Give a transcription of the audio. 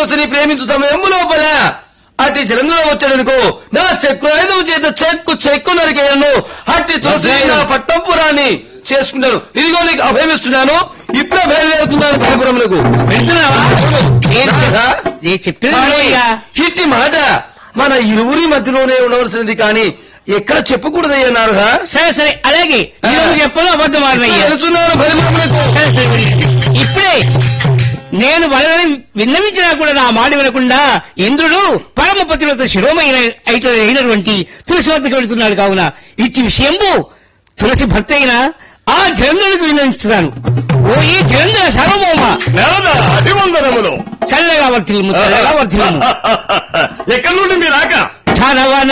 తులసిని ప్రేమించు సమయం లోపల అట్టి జలంలో వచ్చాడనుకో నా చెక్కు ఆయుధం చేత చెక్కు చెక్కు నరికేయను అట్టి తులసి నా పట్టంపురాన్ని చేసుకున్నాను ఇదిగో నీకు అభయమిస్తున్నాను ఇప్పుడే బయలుదేరుతున్నాను భయపురములకు వెళ్తున్నావా నేను నాథా, నేను చెప్పిన కానీ ఇట్టి మాట మన ఇరువురి మధ్యలోనే ఉండవలసినది కానీ ఎక్కడ చెప్పకూడదయ్యా నారుగా సరే సరే అలాగే నేను చెప్పను అబద్ధం ఆడినయ్యా వెళ్తున్నాను భయపురములకు సరే, సరే, వెళ్ళండి. ఇప్పుడే నేను వాళ్ళని విన్నవించినా కూడా నా మాట వినకుండా ఇంద్రుడు పరమ పతివ్రత శిరోమైన అయిన- అయినటువంటి తులసి వద్దకు వెళుతున్నాడు కావున ఇచ్చి విషయంబు తులసి భర్త అయిన ఆ జలంధరుడికి విన్నవిస్తున్నాను ఓ ఈ జలంధర సర్వభౌమ నాదా అభివందనములు చల్లగా వర్తిల్ము చల్లగా వర్తిల్ము ఎక్కడి నుండి మీ రాక ధనవన